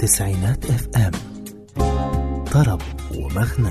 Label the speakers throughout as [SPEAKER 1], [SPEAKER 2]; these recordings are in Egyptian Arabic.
[SPEAKER 1] تسعينات اف ام طرب ومغنى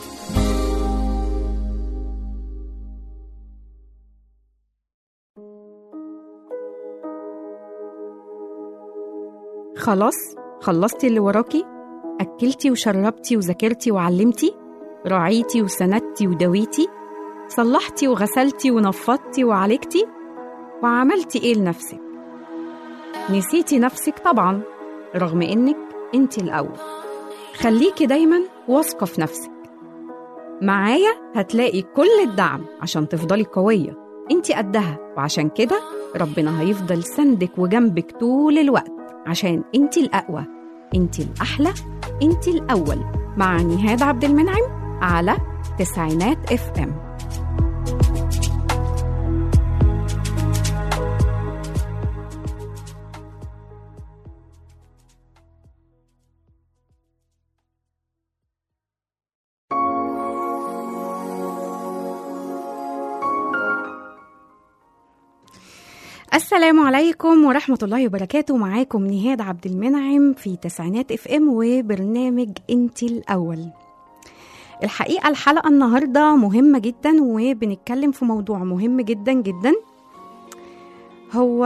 [SPEAKER 2] خلاص خلصتي اللي وراكي أكلتي وشربتي وذاكرتي وعلمتي راعيتي وسندتي ودويتي صلحتي وغسلتي ونفضتي وعالجتي وعملتي ايه لنفسك نسيتي نفسك طبعا رغم انك انت الاول خليكي دايما واثقه في نفسك معايا هتلاقي كل الدعم عشان تفضلي قويه انت قدها وعشان كده ربنا هيفضل سندك وجنبك طول الوقت عشان انت الاقوى انت الاحلى انت الاول مع نهاد عبد المنعم على تسعينات اف ام السلام عليكم ورحمة الله وبركاته معاكم نهاد عبد المنعم في تسعينات اف ام وبرنامج انت الأول الحقيقة الحلقة النهاردة مهمة جدا وبنتكلم في موضوع مهم جدا جدا هو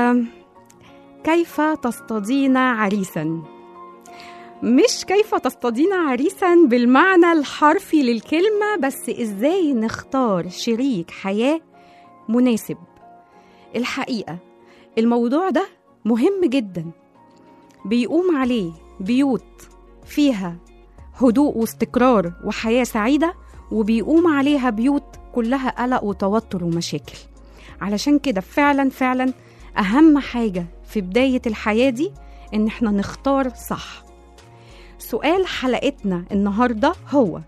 [SPEAKER 2] كيف تصطادين عريسا مش كيف تصطادين عريسا بالمعنى الحرفي للكلمة بس ازاي نختار شريك حياة مناسب الحقيقة الموضوع ده مهم جدا بيقوم عليه بيوت فيها هدوء واستقرار وحياة سعيدة وبيقوم عليها بيوت كلها قلق وتوتر ومشاكل علشان كده فعلا فعلا أهم حاجة في بداية الحياة دي إن احنا نختار صح سؤال حلقتنا النهاردة هو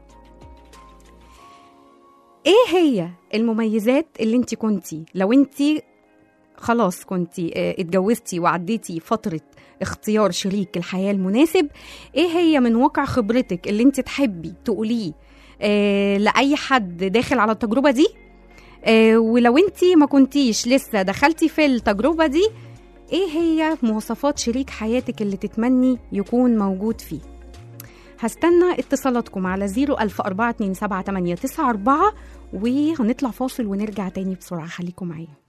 [SPEAKER 2] ايه هي المميزات اللي انت كنتي لو انت خلاص كنتي اه، اتجوزتي وعديتي فترة اختيار شريك الحياة المناسب ايه هي من واقع خبرتك اللي انت تحبي تقوليه اه لأي حد داخل على التجربة دي اه ولو انت ما كنتيش لسه دخلتي في التجربة دي ايه هي مواصفات شريك حياتك اللي تتمني يكون موجود فيه هستنى اتصالاتكم على 004278994 وهنطلع فاصل ونرجع تاني بسرعة خليكم معايا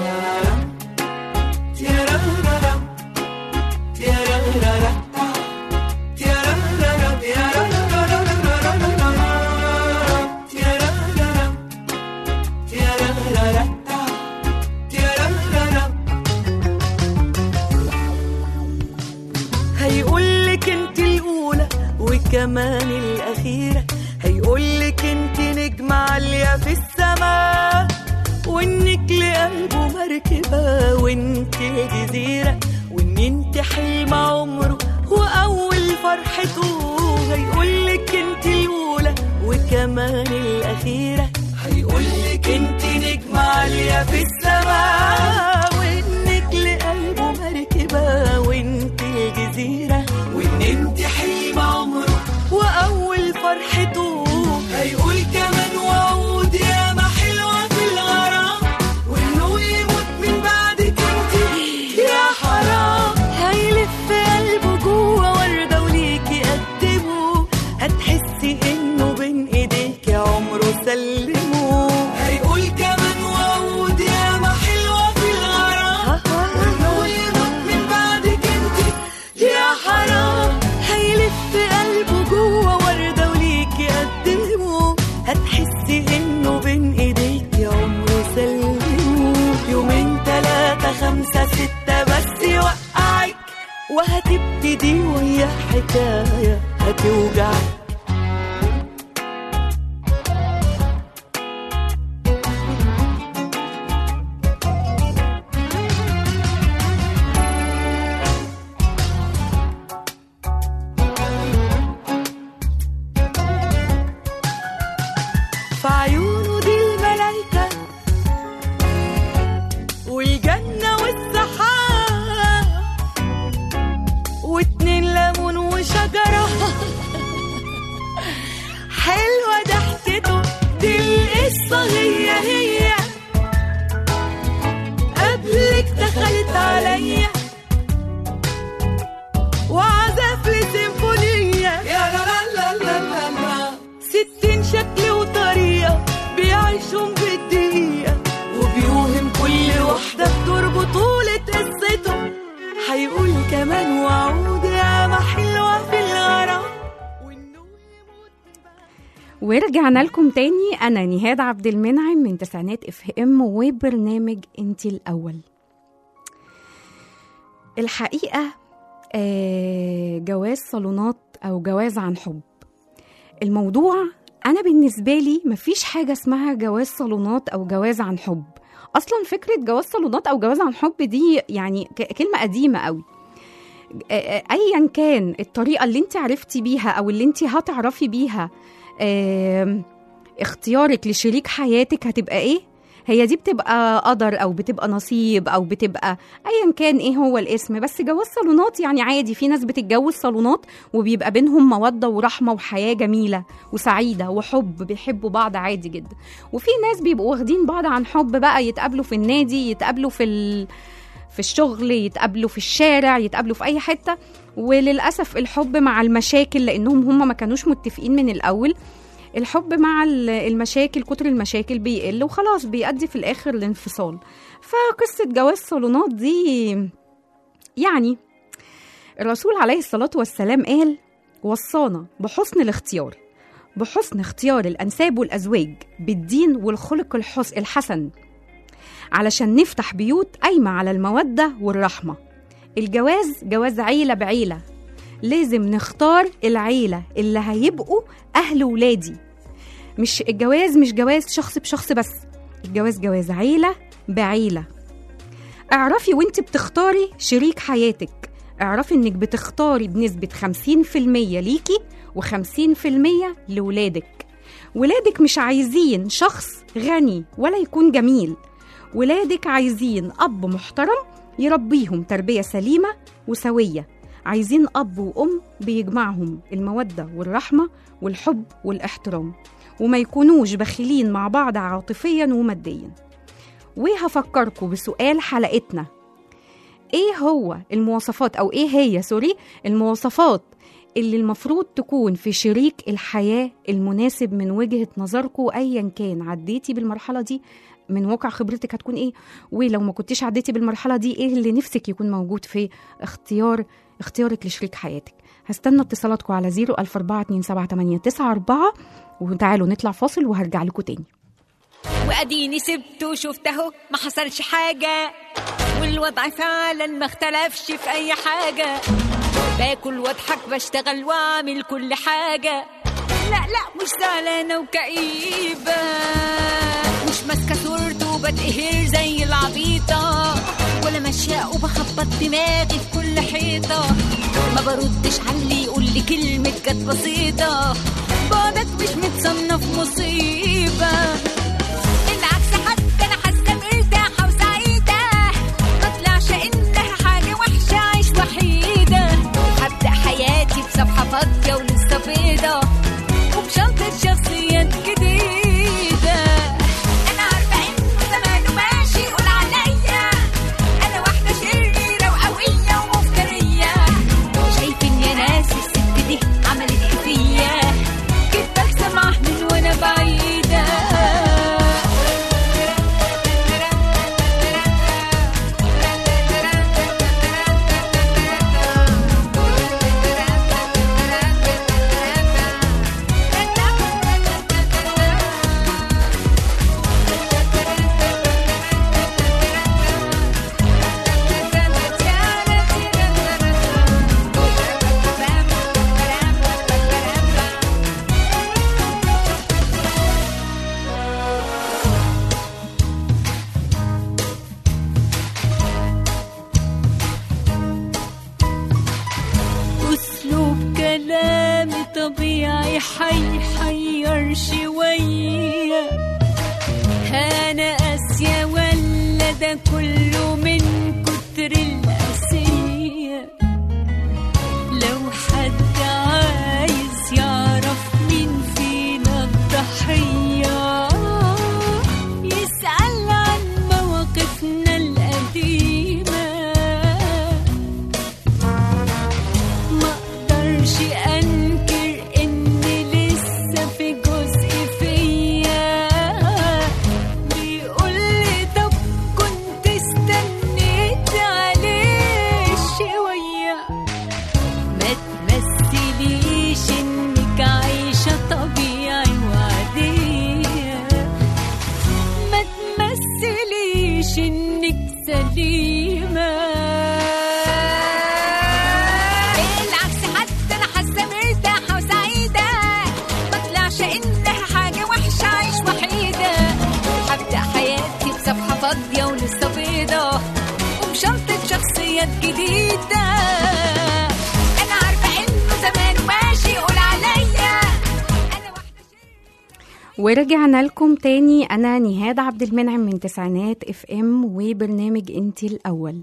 [SPEAKER 3] هيقولك انت الاولى وكمان الاخيره هيقولك انت نجمه عاليه في السماء وانك لقلبه مركبه وانت جزيره وان انت حلم عمره واول فرحته هيقولك انت الاولى وكمان الاخيره هيقولك انت نجمه عاليه في السماء وانك لقلبه مركبه وانت الجزيره وان انت حلم عمره واول فرحته هيقول كمان وعود يا ما حلوه في الغرام وانه يموت من بعدك انت يا حرام هيلف قلبه جوه ورده وليكي قدمه هتحسي انه بين ايديك عمره سلمه هيقول كمان وعود يا ما حلوه في الغرام وانه يموت من بعدك انت يا حرام هيلف قلبه جوه ورده وليكي قدمه هتحسي انه بين ايديك عمره سلمه يومين تلاتة خمسة ستة بس يوقعك وهتبتدي وهي حكاية هتوجعك في عيونه دي الملايكة والجنة والسحاب واتنين ليمون وشجرة حلوة ضحكته دي القصة هي هي قبلك دخلت عليا وعزف
[SPEAKER 2] ورجعنا لكم تاني انا نهاد عبد المنعم من تسعينات اف ام وبرنامج انت الاول الحقيقه آه، جواز صالونات او جواز عن حب الموضوع انا بالنسبه لي مفيش حاجه اسمها جواز صالونات او جواز عن حب اصلا فكره جواز صالونات او جواز عن حب دي يعني ك- كلمه قديمه قوي آه، آه، ايا كان الطريقه اللي انت عرفتي بيها او اللي انت هتعرفي بيها آم، اختيارك لشريك حياتك هتبقى ايه هي دي بتبقى قدر او بتبقى نصيب او بتبقى ايا كان ايه هو الاسم بس جواز صالونات يعني عادي في ناس بتتجوز صالونات وبيبقى بينهم موده ورحمه وحياه جميله وسعيده وحب بيحبوا بعض عادي جدا وفي ناس بيبقوا واخدين بعض عن حب بقى يتقابلوا في النادي يتقابلوا في ال... في الشغل يتقابلوا في الشارع يتقابلوا في اي حته وللاسف الحب مع المشاكل لانهم هم ما كانوش متفقين من الاول الحب مع ال- المشاكل كتر المشاكل بيقل وخلاص بيؤدي في الاخر لانفصال فقصه جواز صالونات دي يعني الرسول عليه الصلاه والسلام قال وصانا بحسن الاختيار بحسن اختيار الانساب والازواج بالدين والخلق الحس الحسن علشان نفتح بيوت قايمه على الموده والرحمه الجواز جواز عيله بعيله لازم نختار العيله اللي هيبقوا اهل ولادي مش الجواز مش جواز شخص بشخص بس الجواز جواز عيله بعيله اعرفي وانت بتختاري شريك حياتك اعرفي انك بتختاري بنسبه 50% ليكي و50% لولادك ولادك مش عايزين شخص غني ولا يكون جميل ولادك عايزين اب محترم يربيهم تربيه سليمه وسويه عايزين اب وام بيجمعهم الموده والرحمه والحب والاحترام وما يكونوش بخيلين مع بعض عاطفيا وماديا وهفكركم بسؤال حلقتنا ايه هو المواصفات او ايه هي سوري المواصفات اللي المفروض تكون في شريك الحياة المناسب من وجهة نظركم أيا كان عديتي بالمرحلة دي من واقع خبرتك هتكون ايه ولو ما كنتيش عديتي بالمرحلة دي ايه اللي نفسك يكون موجود في اختيار اختيارك لشريك حياتك هستنى اتصالاتكم على 0 وتعالوا نطلع فاصل وهرجع لكم تاني
[SPEAKER 3] واديني سبته وشفت اهو ما حصلش حاجه والوضع فعلا ما اختلفش في اي حاجه باكل واضحك بشتغل واعمل كل حاجه لا لا مش زعلانه وكئيبه مش ماسكه صورته وبتقهر زي العبيطه ولا ماشيه وبخبط دماغي في كل حيطه ما بردش على اللي يقول لي كلمه كانت بسيطه بعدك مش متصنف مصيبه بالعكس حتى انا حاسه مرتاحه وسعيده ما طلعش انها حاجه وحشه عيش وحيده هبدا حياتي بصفحه فاضيه ولسه بيضه وبشنطه شخصيات جديده انا عارفه انه زمانه ماشي يقول عليا انا واحده شريره وقويه ومفتريه شايفين يا ناس الست دي عملت ايه فيا كنت بسمع من وانا بعيده أسلوب كلامي طبيعي حيحير شوية أنا قاسية ولا ده كله من كتر القاسية لو حد عايز يعرف مين فينا الضحية يسأل عن مواقفنا القديمة ما اقدرش انكر ان لسه في جزء فيا بيقول لي طب كنت استنيت
[SPEAKER 2] ورجعنا لكم تاني أنا نهاد عبد المنعم من تسعينات اف ام وبرنامج انتي الأول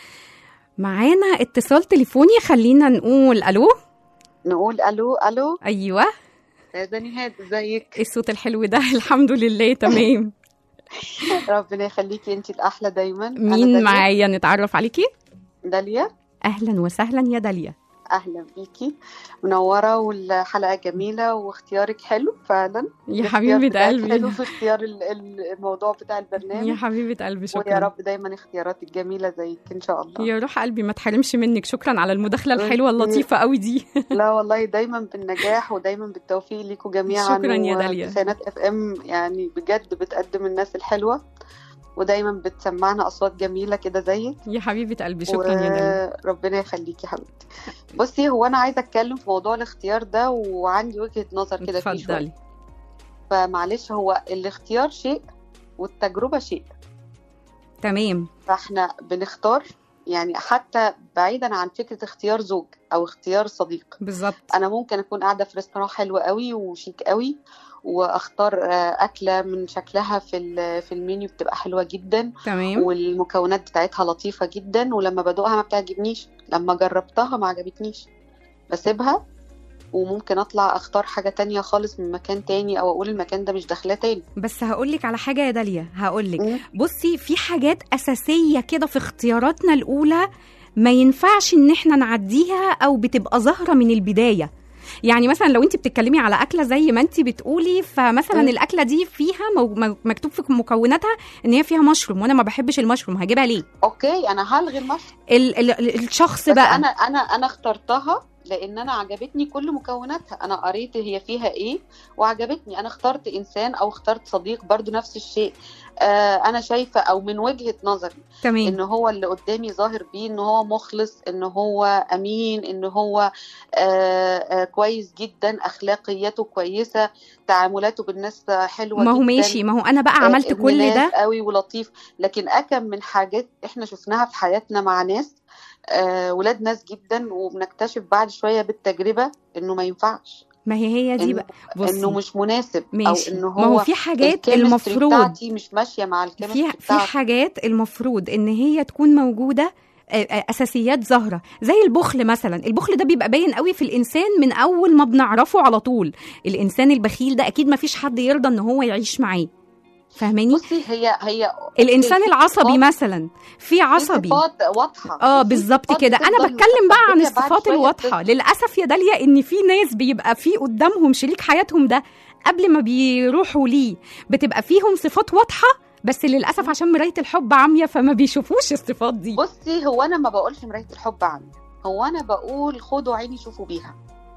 [SPEAKER 2] معانا اتصال تليفوني خلينا نقول ألو
[SPEAKER 4] نقول الو الو
[SPEAKER 2] أيوة
[SPEAKER 4] يا ده نهاد ازيك
[SPEAKER 2] إيه الصوت الحلو ده الحمد لله تمام
[SPEAKER 4] ربنا يخليكي انت الاحلى دايما أنا
[SPEAKER 2] مين
[SPEAKER 4] داليا.
[SPEAKER 2] معايا نتعرف عليكي
[SPEAKER 4] داليا
[SPEAKER 2] أهلا وسهلا يا داليا
[SPEAKER 4] اهلا بيكي منوره والحلقه جميله واختيارك حلو فعلا
[SPEAKER 2] يا
[SPEAKER 4] الاختيار
[SPEAKER 2] حبيبة
[SPEAKER 4] بتاعك
[SPEAKER 2] قلبي
[SPEAKER 4] حلو في اختيار ال- ال- الموضوع بتاع البرنامج
[SPEAKER 2] يا حبيبة قلبي
[SPEAKER 4] ويا
[SPEAKER 2] شكرا
[SPEAKER 4] رب دايما اختياراتك جميله زيك ان شاء الله
[SPEAKER 2] يا روح قلبي ما تحرمش منك شكرا على المداخلة
[SPEAKER 4] ميرسي.
[SPEAKER 2] الحلوة اللطيفة قوي دي
[SPEAKER 4] لا والله دايما بالنجاح ودايما بالتوفيق ليكم جميعا
[SPEAKER 2] شكراً يا داليا.
[SPEAKER 4] وتسعينات اف ام يعني بجد بتقدم الناس الحلوه ودايما بتسمعنا اصوات جميله كده زيك
[SPEAKER 2] يا حبيبة قلبي شكرا يا داليا
[SPEAKER 4] وربنا يخليكي يا حبيبتي بصي هو انا عايزه اتكلم في موضوع الاختيار ده وعندي وجهه نظر كده فيه شويه
[SPEAKER 2] اتفضلي
[SPEAKER 4] فمعلش هو الاختيار شيء والتجربه شيء
[SPEAKER 2] تمام
[SPEAKER 4] فاحنا بنختار يعني حتى بعيدا عن فكره اختيار زوج او اختيار صديق
[SPEAKER 2] بالظبط
[SPEAKER 4] انا ممكن اكون قاعده في ريستوران حلو قوي وشيك قوي واختار آه، اكله من شكلها في ال- في المنيو بتبقى حلوه جدا
[SPEAKER 2] تمام
[SPEAKER 4] والمكونات بتاعتها لطيفة جدا ولما بدوقها ما بتعجبنيش لما جربتها ما عجبتنيش بسيبها وممكن اطلع اختار حاجة تانية خالص من مكان تاني او اقول المكان ده مش داخلاه تاني
[SPEAKER 2] بس هقول لك على حاجه يا داليا هقول لك
[SPEAKER 4] مم.
[SPEAKER 2] بصي في حاجات اساسيه كده في اختياراتنا الاولى ما ينفعش ان احنا نعديها او بتبقى ظاهره من البدايه يعني مثلا لو انت بتتكلمي على اكله زي ما انت بتقولي فمثلا
[SPEAKER 4] مم.
[SPEAKER 2] الاكله دي فيها مو- مو- مكتوب في مكوناتها ان هي فيها مشروم وانا ما بحبش المشروم هجيبها ليه
[SPEAKER 4] اوكي انا هلغي المشروم
[SPEAKER 2] ال ال الشخص
[SPEAKER 4] بس
[SPEAKER 2] بقى
[SPEAKER 4] انا انا انا اخترتها لان انا عجبتني كل مكوناتها انا قريت هي فيها ايه وعجبتني انا اخترت انسان او اخترت صديق برضو نفس الشيء آه انا شايفة او من وجهة نظري
[SPEAKER 2] تمام
[SPEAKER 4] ان هو اللي قدامي ظاهر بيه ان هو مخلص ان هو امين ان هو آه آه كويس جدا اخلاقياته كويسه تعاملاته بالناس حلوه
[SPEAKER 2] ما هو
[SPEAKER 4] جدا
[SPEAKER 2] ماشي ما هو انا بقى
[SPEAKER 4] آه،
[SPEAKER 2] عملت
[SPEAKER 4] ابن
[SPEAKER 2] كل
[SPEAKER 4] ناس
[SPEAKER 2] ده
[SPEAKER 4] قوي ولطيف لكن اكم من حاجات احنا شفناها في حياتنا مع ناس آه ولاد ناس جدا وبنكتشف بعد شويه بالتجربه انه ما ينفعش
[SPEAKER 2] ما هي هي دي
[SPEAKER 4] إنه,
[SPEAKER 2] بقى
[SPEAKER 4] انه
[SPEAKER 2] بصي
[SPEAKER 4] مش مناسب
[SPEAKER 2] ماشي
[SPEAKER 4] او انه
[SPEAKER 2] ما هو
[SPEAKER 4] هو
[SPEAKER 2] في حاجات
[SPEAKER 4] الكيمستري
[SPEAKER 2] المفروض
[SPEAKER 4] بتاعتي مش ماشيه مع
[SPEAKER 2] في
[SPEAKER 4] الكيمستري
[SPEAKER 2] في
[SPEAKER 4] بتاعته
[SPEAKER 2] حاجات المفروض ان هي تكون موجوده آه، آه، اساسيات ظاهره زي البخل مثلا البخل ده بيبقى باين قوي في الانسان من اول ما بنعرفه على طول الانسان البخيل ده اكيد ما فيش حد يرضى ان هو يعيش معاه فاهماني
[SPEAKER 4] بصي هي هي
[SPEAKER 2] الانسان
[SPEAKER 4] في
[SPEAKER 2] العصبي
[SPEAKER 4] صفات-
[SPEAKER 2] مثلا في
[SPEAKER 4] في
[SPEAKER 2] عصبي
[SPEAKER 4] صفات واضحه
[SPEAKER 2] اه
[SPEAKER 4] وفي
[SPEAKER 2] بالظبط
[SPEAKER 4] صفات
[SPEAKER 2] كده انا
[SPEAKER 4] بتفضل
[SPEAKER 2] بتكلم بقى عن
[SPEAKER 4] مستخبية بعد
[SPEAKER 2] الصفات
[SPEAKER 4] شوية
[SPEAKER 2] الواضحه
[SPEAKER 4] بتظهر.
[SPEAKER 2] للاسف يا داليا ان في ناس بيبقى في قدامهم شريك حياتهم ده قبل ما بيروحوا ليه بتبقى فيهم صفات واضحه بس للاسف عشان مرايه الحب عاميه فما بيشوفوش الصفات دي
[SPEAKER 4] بصي هو انا ما بقولش مرايه الحب عني هو انا بقول خدوا عيني شوفوا بيها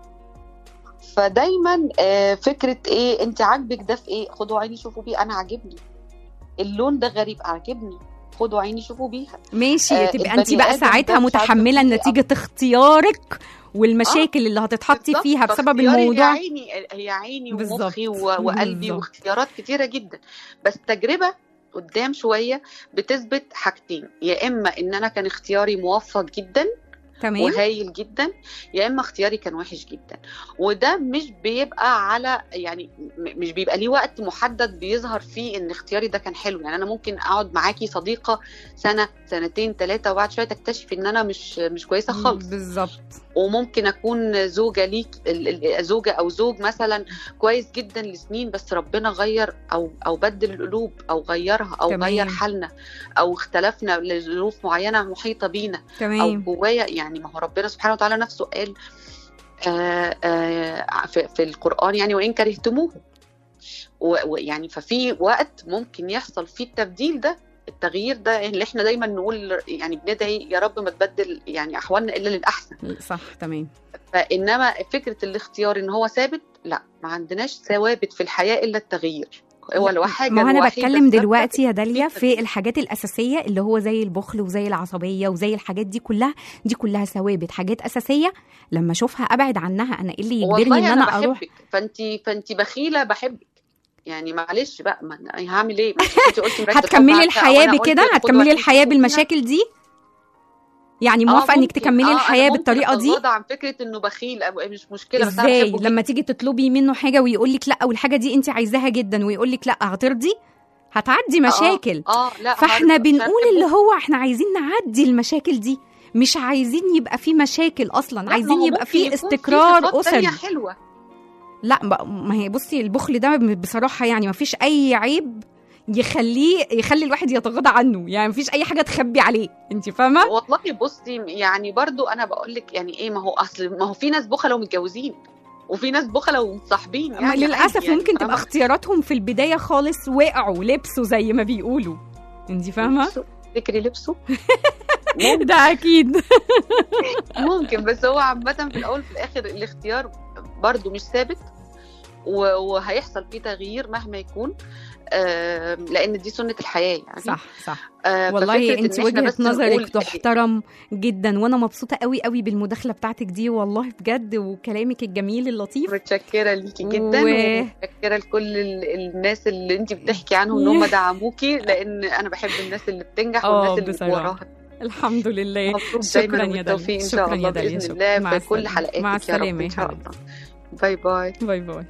[SPEAKER 4] فدايما آه، فكره ايه انت عاجبك ده في ايه خدوا عيني شوفوا بيه انا عاجبني اللون ده غريب عاجبني خدوا عيني شوفوا بيها
[SPEAKER 2] ماشي
[SPEAKER 4] آه،
[SPEAKER 2] تبقى انت
[SPEAKER 4] البني
[SPEAKER 2] بقى
[SPEAKER 4] آدم
[SPEAKER 2] ساعتها
[SPEAKER 4] ده مش عارفة
[SPEAKER 2] متحمله
[SPEAKER 4] فيه
[SPEAKER 2] نتيجه اختيارك والمشاكل اللي هتتحطي
[SPEAKER 4] بالظبط،
[SPEAKER 2] فيها بسبب
[SPEAKER 4] فاختياري هي
[SPEAKER 2] الموضوع
[SPEAKER 4] عيني هي عيني
[SPEAKER 2] بالظبط،
[SPEAKER 4] ومخي و- وقلبي
[SPEAKER 2] بالظبط.
[SPEAKER 4] واختيارات كتيره جدا بس تجربه قدام شويه بتثبت حاجتين يا اما ان انا كان اختياري موفق جدا
[SPEAKER 2] تمام
[SPEAKER 4] وهايل جدا يا اما اختياري كان وحش جدا وده مش بيبقى على يعني م- مش بيبقى ليه وقت محدد بيظهر فيه ان اختياري ده كان حلو يعني انا ممكن اقعد معاكي صديقه سنه سنتين ثلاثه وبعد شويه تكتشفي ان انا مش مش كويسه خالص
[SPEAKER 2] بالظبط
[SPEAKER 4] وممكن اكون زوجه ليك ال- ال- زوجه او زوج مثلا كويس جدا لسنين بس ربنا غير او او بدل القلوب او غيرها او
[SPEAKER 2] تمام.
[SPEAKER 4] غير حالنا او اختلفنا لظروف معينه محيطه بينا او
[SPEAKER 2] تمام
[SPEAKER 4] جوايا يعني ما هو ربنا سبحانه وتعالى نفسه قال آه آه في, في القرآن يعني وإن كرهتموه و- ويعني ففي وقت ممكن يحصل فيه التبديل ده التغيير ده اللي احنا دايما نقول يعني بندعي يا رب ما تبدل يعني احوالنا الا للاحسن
[SPEAKER 2] صح تمام
[SPEAKER 4] فانما فكره الاختيار ان هو ثابت لا ما عندناش ثوابت في الحياه الا التغيير هو الحاجه
[SPEAKER 2] ما هو انا
[SPEAKER 4] الوحيدة
[SPEAKER 2] بتكلم
[SPEAKER 4] الثابتة
[SPEAKER 2] دلوقتي يا داليا
[SPEAKER 4] في
[SPEAKER 2] في
[SPEAKER 4] التغيير.
[SPEAKER 2] الحاجات الاساسيه اللي هو زي البخل وزي العصبيه وزي الحاجات دي كلها دي كلها ثوابت حاجات اساسيه لما اشوفها ابعد عنها انا ايه اللي يجبرني ان
[SPEAKER 4] والله
[SPEAKER 2] انا
[SPEAKER 4] انا
[SPEAKER 2] اروح
[SPEAKER 4] بحبك فانت فانت بخيله بحبك يعني معلش بقى ما أنا هعمل ايه ما انت قلتي مركز
[SPEAKER 2] هتكملي
[SPEAKER 4] طبعاً،
[SPEAKER 2] الحياه
[SPEAKER 4] وأنا قلت
[SPEAKER 2] بكده
[SPEAKER 4] خدوا
[SPEAKER 2] هتكملي
[SPEAKER 4] عيني
[SPEAKER 2] الحياه
[SPEAKER 4] شوفوا فيها.
[SPEAKER 2] بالمشاكل دي يعني
[SPEAKER 4] آه،
[SPEAKER 2] موافقه انك
[SPEAKER 4] ممكن.
[SPEAKER 2] تكملي
[SPEAKER 4] آه،
[SPEAKER 2] الحياه
[SPEAKER 4] أنا
[SPEAKER 2] بالطريقه
[SPEAKER 4] ممكن
[SPEAKER 2] دي
[SPEAKER 4] اتغاضى عن فكره انه بخيل أو مش مشكله بس أنا
[SPEAKER 2] ازاي
[SPEAKER 4] بحبه
[SPEAKER 2] لما تيجي تطلبي منه حاجه ويقول لك لا والحاجه دي انت عايزاها جدا ويقول لك لا هترضي هتعدي مشاكل
[SPEAKER 4] اه, آه لا
[SPEAKER 2] فاحنا
[SPEAKER 4] هرضى. مش
[SPEAKER 2] بنقول
[SPEAKER 4] هرضى.
[SPEAKER 2] اللي هو احنا عايزين نعدي المشاكل دي مش عايزين يبقى في مشاكل اصلا
[SPEAKER 4] لا، ما
[SPEAKER 2] عايزين
[SPEAKER 4] هو
[SPEAKER 2] يبقى
[SPEAKER 4] ممكن
[SPEAKER 2] في
[SPEAKER 4] يكون
[SPEAKER 2] استقرار
[SPEAKER 4] صفات تانية
[SPEAKER 2] اسري
[SPEAKER 4] حلوه
[SPEAKER 2] لا ما- ما هي بصي البخل ده بصراحه يعني ما فيش اي عيب يخليه يخلي الواحد يتغاضى عنه يعني ما فيش اي حاجه تخبي عليه انت فاهمه
[SPEAKER 4] والله بصي يعني برضو انا بقول لك يعني ايه ما هو اصل ما هو في ناس بخلة ومتجوزين وفي ناس بخلة ومتصاحبين
[SPEAKER 2] ما
[SPEAKER 4] يعني
[SPEAKER 2] للاسف
[SPEAKER 4] عادي يعني
[SPEAKER 2] ممكن تبقى
[SPEAKER 4] فاهمة؟
[SPEAKER 2] اختياراتهم في البدايه خالص وقعوا لبسوا زي ما بيقولوا انت فاهمه
[SPEAKER 4] لبسه- تفتكري لبسه
[SPEAKER 2] ده اكيد
[SPEAKER 4] ممكن بس هو عامة في الأول في الآخر الاختيار برضو مش ثابت و- وهيحصل فيه تغيير مهما يكون آم، لأن دي سنة الحياة يعني
[SPEAKER 2] صح صح
[SPEAKER 4] آه،
[SPEAKER 2] والله
[SPEAKER 4] ففكرة
[SPEAKER 2] انت
[SPEAKER 4] إن إحنا
[SPEAKER 2] وجهه
[SPEAKER 4] بس
[SPEAKER 2] نظرك
[SPEAKER 4] نقول-
[SPEAKER 2] تحترم جدا وانا مبسوطه قوي قوي بالمداخله بتاعتك دي والله بجد وكلامك الجميل اللطيف
[SPEAKER 4] متشكرة ليكي جدا
[SPEAKER 2] و-
[SPEAKER 4] ومتشكرة لكل ال- الناس اللي انت بتحكي عنهم ان هم دعموكي لان انا بحب الناس اللي بتنجح
[SPEAKER 2] آه،
[SPEAKER 4] والناس اللي
[SPEAKER 2] بصراحة.
[SPEAKER 4] وراها
[SPEAKER 2] الحمد لله
[SPEAKER 4] مبروك
[SPEAKER 2] شكرا
[SPEAKER 4] دايما
[SPEAKER 2] يا داليا.
[SPEAKER 4] والتوفيق ان
[SPEAKER 2] شكراً
[SPEAKER 4] شاء
[SPEAKER 2] يا
[SPEAKER 4] الله
[SPEAKER 2] داليا.
[SPEAKER 4] باذن
[SPEAKER 2] شكراً.
[SPEAKER 4] الله
[SPEAKER 2] مع
[SPEAKER 4] في كل
[SPEAKER 2] السلامة.
[SPEAKER 4] حلقاتك
[SPEAKER 2] مع
[SPEAKER 4] يا رب
[SPEAKER 2] السلامة يا
[SPEAKER 4] ان شاء
[SPEAKER 2] حبيبتي.
[SPEAKER 4] الله باي باي
[SPEAKER 2] باي باي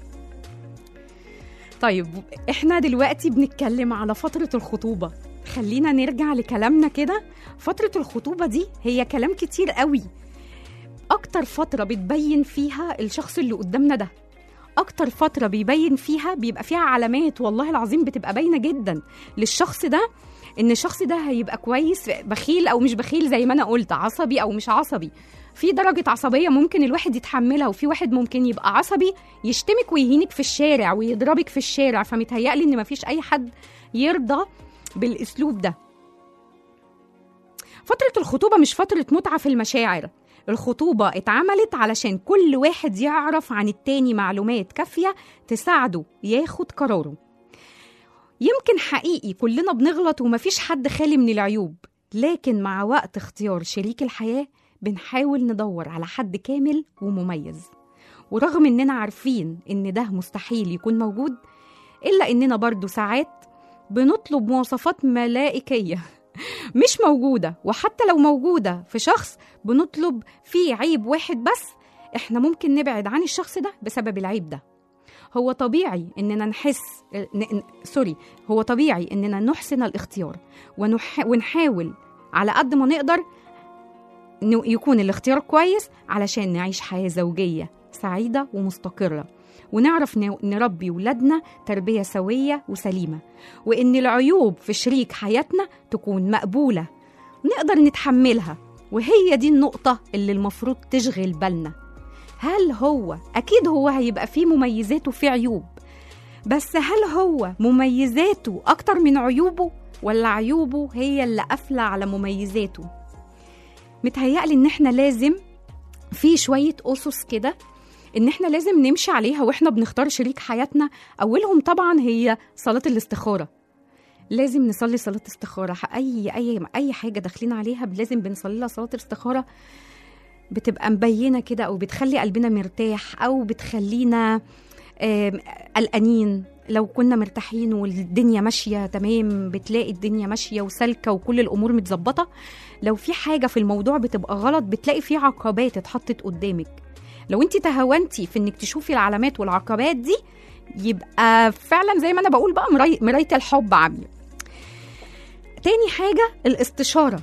[SPEAKER 2] طيب احنا دلوقتي بنتكلم على فترة الخطوبة خلينا نرجع لكلامنا كده فترة الخطوبة دي هي كلام كتير قوي أكتر فترة بتبين فيها الشخص اللي قدامنا ده أكتر فترة بيبين فيها بيبقى فيها علامات والله العظيم بتبقى باينة جدا للشخص ده إن الشخص ده هيبقى كويس بخيل أو مش بخيل زي ما أنا قلت عصبي أو مش عصبي في درجة عصبية ممكن الواحد يتحملها وفي واحد ممكن يبقى عصبي يشتمك ويهينك في الشارع ويضربك في الشارع فمتهيألي إن مفيش أي حد يرضى بالأسلوب ده فترة الخطوبة مش فترة متعة في المشاعر الخطوبة اتعملت علشان كل واحد يعرف عن التاني معلومات كافية تساعده ياخد قراره يمكن حقيقي كلنا بنغلط ومفيش حد خالي من العيوب لكن مع وقت اختيار شريك الحياة بنحاول ندور على حد كامل ومميز ورغم اننا عارفين ان ده مستحيل يكون موجود الا اننا برضو ساعات بنطلب مواصفات ملائكية مش موجودة وحتى لو موجودة في شخص بنطلب فيه عيب واحد بس احنا ممكن نبعد عن الشخص ده بسبب العيب ده هو طبيعي اننا نحس ن... ن... سوري هو طبيعي اننا نحسن الاختيار ونح... ونحاول على قد ما نقدر انه يكون الاختيار كويس علشان نعيش حياة زوجية سعيدة ومستقرة ونعرف ن- نربي ولادنا تربية سوية وسليمة وإن العيوب في شريك حياتنا تكون مقبولة نقدر نتحملها وهي دي النقطة اللي المفروض تشغل بالنا هل هو أكيد هو هيبقى فيه مميزات وفيه عيوب بس هل هو مميزاته أكتر من عيوبه ولا عيوبه هي اللي قافلة على مميزاته متهيألي إن إحنا لازم في شوية أسس كده إن إحنا لازم نمشي عليها وإحنا بنختار شريك حياتنا أولهم طبعا هي صلاة الاستخارة لازم نصلي صلاة استخارة أي أي أي حاجة داخلين عليها لازم بنصلي لها صلاة الاستخارة بتبقى مبينة كده أو بتخلي قلبنا مرتاح أو بتخلينا آم، قلقانين لو كنا مرتاحين والدنيا ماشية تمام بتلاقي الدنيا ماشية وسالكة وكل الأمور متظبطة لو في حاجة في الموضوع بتبقى غلط بتلاقي في عقبات اتحطت قدامك لو انت تهاونتي في انك تشوفي العلامات والعقبات دي يبقى فعلا زي ما انا بقول بقى مراي- مرايه الحب عاميه تاني حاجه الاستشاره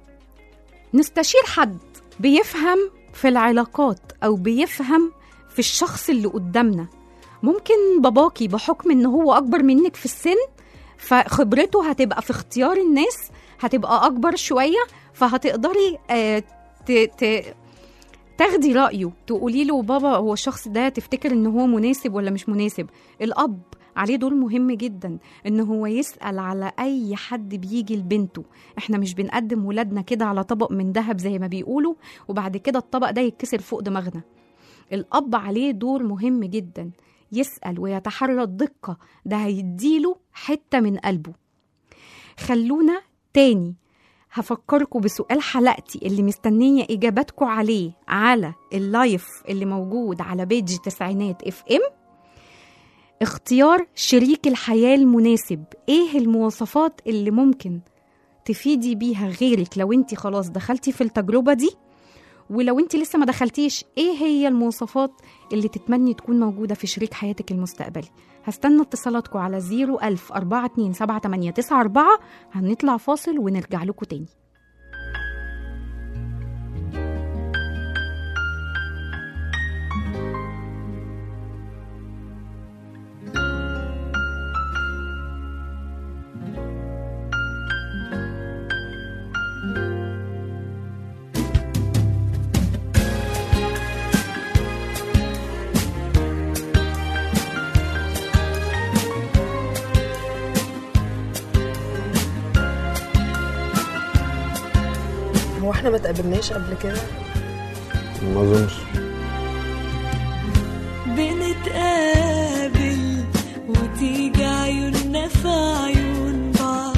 [SPEAKER 2] نستشير حد بيفهم في العلاقات او بيفهم في الشخص اللي قدامنا ممكن باباكي بحكم ان هو اكبر منك في السن فخبرته هتبقى في اختيار الناس هتبقى اكبر شويه فهتقدري آه، ت... ت... تاخدي رأيه تقولي له بابا هو الشخص ده تفتكر ان هو مناسب ولا مش مناسب الأب عليه دور مهم جدا ان هو يسأل على اي حد بيجي لبنته احنا مش بنقدم ولادنا كده على طبق من ذهب زي ما بيقولوا وبعد كده الطبق ده يتكسر فوق دماغنا الأب عليه دور مهم جدا يسأل ويتحرى الدقة ده هيديله حتة من قلبه خلونا تاني هفكركم بسؤال حلقتي اللي مستنية إجاباتكم عليه على اللايف اللي موجود على بيج تسعينات اف ام اختيار شريك الحياة المناسب ايه المواصفات اللي ممكن تفيدي بيها غيرك لو انت خلاص دخلتي في التجربه دي ولو انت لسه ما دخلتيش ايه هي المواصفات اللي تتمني تكون موجوده في شريك حياتك المستقبلي هستنى اتصالاتكم على 01000 427 هنطلع فاصل ونرجع لكم تاني
[SPEAKER 5] هو احنا ما تقابلناش قبل كده
[SPEAKER 6] ما اظنش
[SPEAKER 7] بنتقابل وتيجي عيوننا في عيون بعض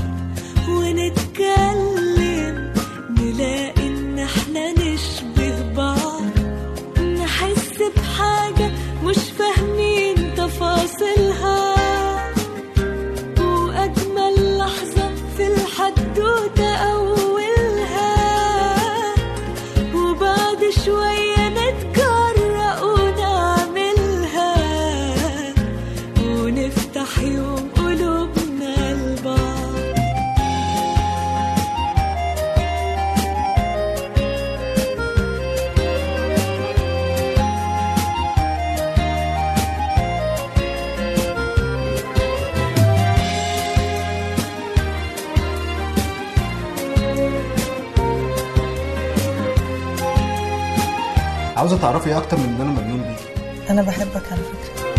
[SPEAKER 7] ونتكلم نلاقي ان احنا نشبه بعض نحس بحاجة مش فاهمين تفاصيلها وأجمل لحظة في الحدوتة أولها وبعد شوية نتجرأ ونعملها ونفتح يوم قلوبنا لبعض
[SPEAKER 6] عاوزه تعرفي ايه اكتر من ان انا مجنون بيكي
[SPEAKER 5] انا بحبك على فكره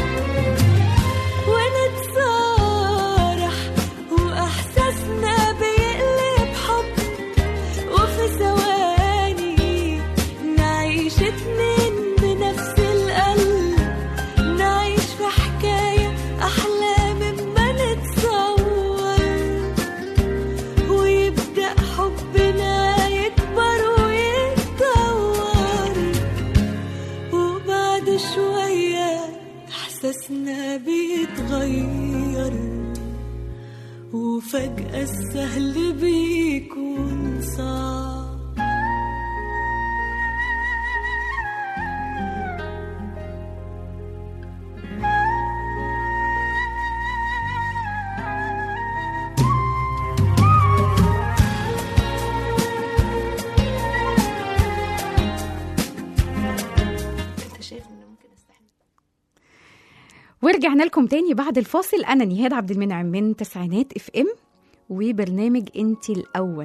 [SPEAKER 7] ونتصارح وإحساسنا بيقلب حب وفي ثواني نعيش اتنين بنفس القلب نعيش في حكاية أحلى مما نتصور ويبدأ حبنا يكبر ويتطور وبعد شوية إحساسنا بيتغير وفجأة السهل بيكون صعب
[SPEAKER 5] انت شايف ان ممكن استحمل
[SPEAKER 2] ورجعنا لكم تاني بعد الفاصل انا نهاد عبد المنعم من تسعينات اف ام وبرنامج انت الاول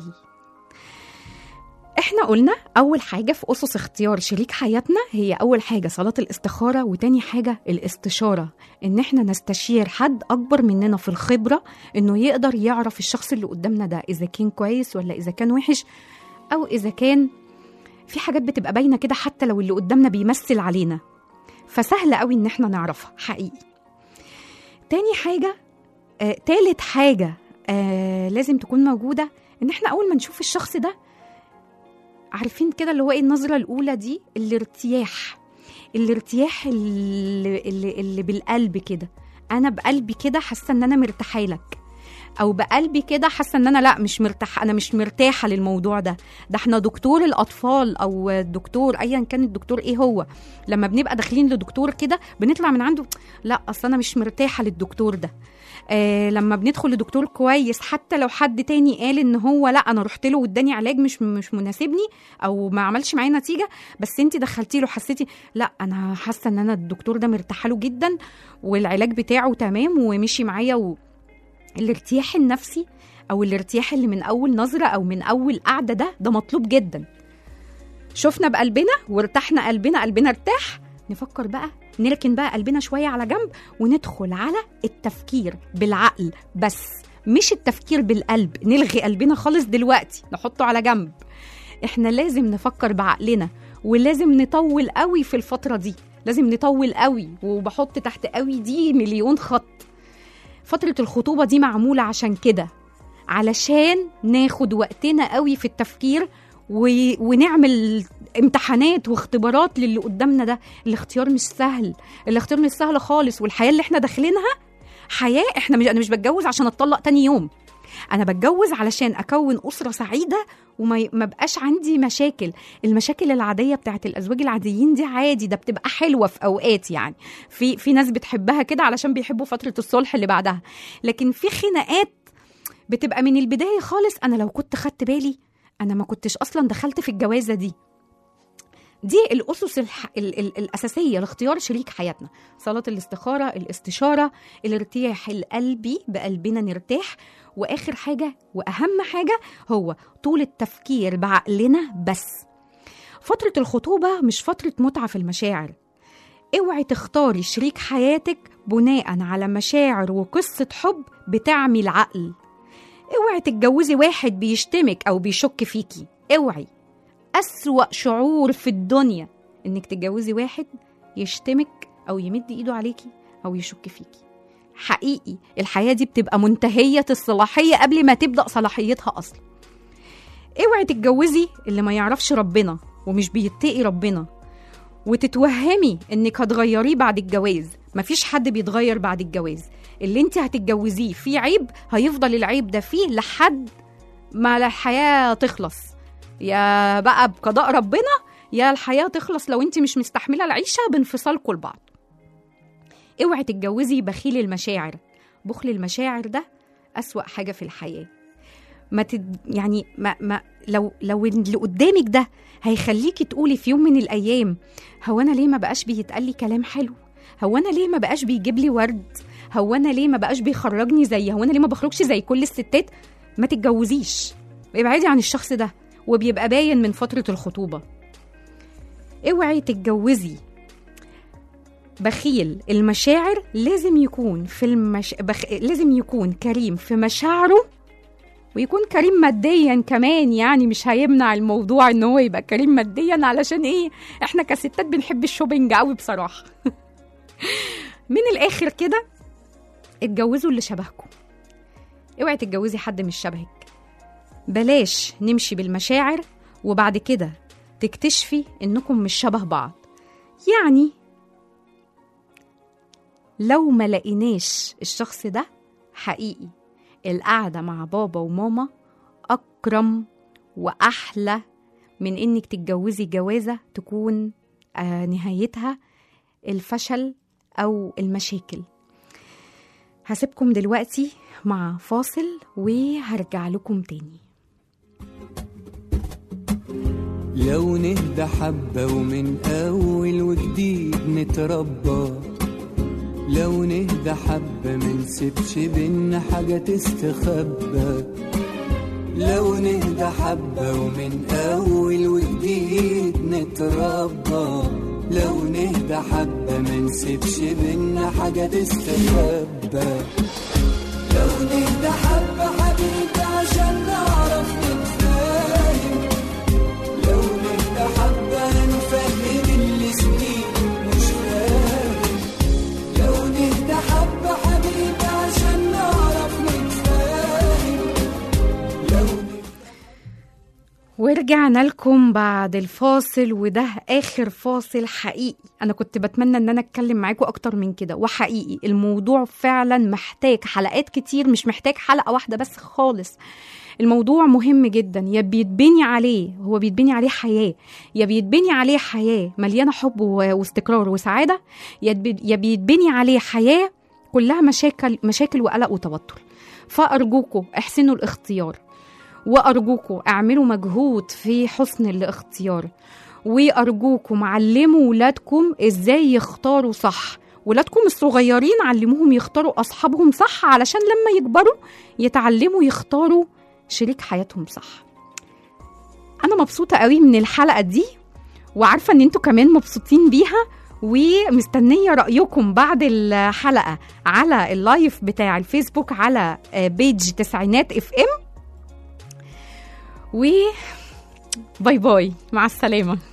[SPEAKER 2] احنا قلنا اول حاجه في اسس اختيار شريك حياتنا هي اول حاجه صلاه الاستخاره وتاني حاجه الاستشاره ان احنا نستشير حد اكبر مننا في الخبره انه يقدر يعرف الشخص اللي قدامنا ده اذا كان كويس ولا اذا كان وحش او اذا كان في حاجات بتبقى باينه كده حتى لو اللي قدامنا بيمثل علينا فسهل قوي ان احنا نعرفها حقيقي تاني حاجه آه، تالت حاجه آه، لازم تكون موجوده ان احنا اول ما نشوف الشخص ده عارفين كده اللي هو ايه النظره الاولى دي الارتياح الارتياح اللي, اللي, اللي بالقلب كده انا بقلبي كده حاسه ان انا مرتاحه لك او بقلبي كده حاسه ان انا لا مش مرتاحه انا مش مرتاحه للموضوع ده ده احنا دكتور الاطفال او الدكتور ايا كان الدكتور ايه هو لما بنبقى داخلين لدكتور كده بنطلع من عنده لا اصل انا مش مرتاحه للدكتور ده آه لما بندخل لدكتور كويس حتى لو حد تاني قال ان هو لا انا رحت له واداني علاج مش مش مناسبني او ما عملش معايا نتيجه بس انت دخلتي له حسيتي لا انا حاسه ان انا الدكتور ده مرتاحه له جدا والعلاج بتاعه تمام ومشي معايا و... الارتياح النفسي او الارتياح اللي من اول نظره او من اول قعده ده ده مطلوب جدا شفنا بقلبنا وارتحنا قلبنا قلبنا ارتاح نفكر بقى نركن بقى قلبنا شويه على جنب وندخل على التفكير بالعقل بس مش التفكير بالقلب نلغي قلبنا خالص دلوقتي نحطه على جنب احنا لازم نفكر بعقلنا ولازم نطول قوي في الفتره دي لازم نطول قوي وبحط تحت قوي دي مليون خط فترة الخطوبة دي معمولة عشان كده علشان ناخد وقتنا قوي في التفكير و... ونعمل امتحانات واختبارات للي قدامنا ده الاختيار مش سهل الاختيار مش سهل خالص والحياة اللي احنا داخلينها حياة احنا مش انا مش بتجوز عشان اتطلق تاني يوم انا بتجوز علشان اكون اسره سعيده وما ي- ما بقاش عندي مشاكل المشاكل العاديه بتاعت الازواج العاديين دي عادي ده بتبقى حلوه في اوقات يعني في في ناس بتحبها كده علشان بيحبوا فتره الصلح اللي بعدها لكن في خناقات بتبقى من البدايه خالص انا لو كنت خدت بالي انا ما كنتش اصلا دخلت في الجوازه دي دي الاسس الح... ال... ال... الاساسيه لاختيار شريك حياتنا صلاه الاستخاره الاستشاره الارتياح القلبي بقلبنا نرتاح واخر حاجه واهم حاجه هو طول التفكير بعقلنا بس فتره الخطوبه مش فتره متعه في المشاعر اوعي تختاري شريك حياتك بناء على مشاعر وقصه حب بتعمي العقل اوعي تتجوزي واحد بيشتمك او بيشك فيكي اوعي أسوأ شعور في الدنيا إنك تتجوزي واحد يشتمك أو يمد إيده عليكي أو يشك فيكي حقيقي الحياة دي بتبقى منتهية الصلاحية قبل ما تبدأ صلاحيتها أصلا اوعي تتجوزي اللي ما يعرفش ربنا ومش بيتقي ربنا وتتوهمي انك هتغيريه بعد الجواز مفيش حد بيتغير بعد الجواز اللي انت هتتجوزيه فيه عيب هيفضل العيب ده فيه لحد ما الحياة تخلص يا بقى بقضاء ربنا يا الحياة تخلص لو انت مش مستحملة العيشة بانفصالكم لبعض اوعي تتجوزي بخيل المشاعر بخل المشاعر ده أسوأ حاجة في الحياة ما تد... يعني ما... ما لو لو اللي قدامك ده هيخليكي تقولي في يوم من الأيام هو أنا ليه ما بقاش بيتقال لي كلام حلو هو أنا ليه ما بقاش بيجيب لي ورد هو أنا ليه ما بقاش بيخرجني زي هو أنا ليه ما بخرجش زي كل الستات ما تتجوزيش ابعدي عن الشخص ده وبيبقى باين من فترة الخطوبة اوعي تتجوزي بخيل المشاعر لازم يكون في المش... بخ... لازم يكون كريم في مشاعره ويكون كريم ماديا كمان يعني مش هيمنع الموضوع ان هو يبقى كريم ماديا علشان ايه احنا كستات بنحب الشوبينج قوي بصراحه من الاخر كده اتجوزوا اللي شبهكم اوعي تتجوزي حد مش شبهك بلاش نمشي بالمشاعر وبعد كده تكتشفي انكم مش شبه بعض يعني لو ما لقيناش الشخص ده حقيقي القعدة مع بابا وماما أكرم وأحلى من إنك تتجوزي جوازة تكون آه نهايتها الفشل أو المشاكل هسيبكم دلوقتي مع فاصل وهرجع لكم تاني
[SPEAKER 8] لو نهدى حبة ومن أول وجديد نتربى لو نهدى حبة منسيبش بينا حاجة تستخبى لو نهدى حبة ومن أول وجديد نتربى لو نهدى حبة منسيبش بينا حاجة تستخبى لو نهدى حبة حبيبي عشان نعرف نتفاهم لو نهدى حبة نفهم اللي سنين مش فاهم لو نهدى حبة حبيبي عشان نعرف نتفاهم لو
[SPEAKER 2] ورجعنا لكم بعد الفاصل وده اخر فاصل حقيقي انا كنت بتمنى ان انا اتكلم معاكم اكتر من كده وحقيقي الموضوع فعلا محتاج حلقات كتير مش محتاج حلقه واحده بس خالص الموضوع مهم جدا يا بيتبني عليه هو بيتبني عليه حياه يا بيتبني عليه حياه مليانه حب و- واستقرار وسعاده يا بي- يا بيتبني عليه حياه كلها مشاكل مشاكل وقلق وتوتر فارجوكوا احسنوا الاختيار وأرجوكم اعملوا مجهود في حسن الاختيار وأرجوكم علموا ولادكم إزاي يختاروا صح ولادكم الصغيرين علموهم يختاروا أصحابهم صح علشان لما يكبروا يتعلموا يختاروا شريك حياتهم صح أنا مبسوطة قوي من الحلقة دي وعارفة إن انتوا كمان مبسوطين بيها ومستنية رأيكم بعد الحلقة على اللايف بتاع الفيسبوك على آه، بيج تسعينات اف ام و باي باي مع السلامه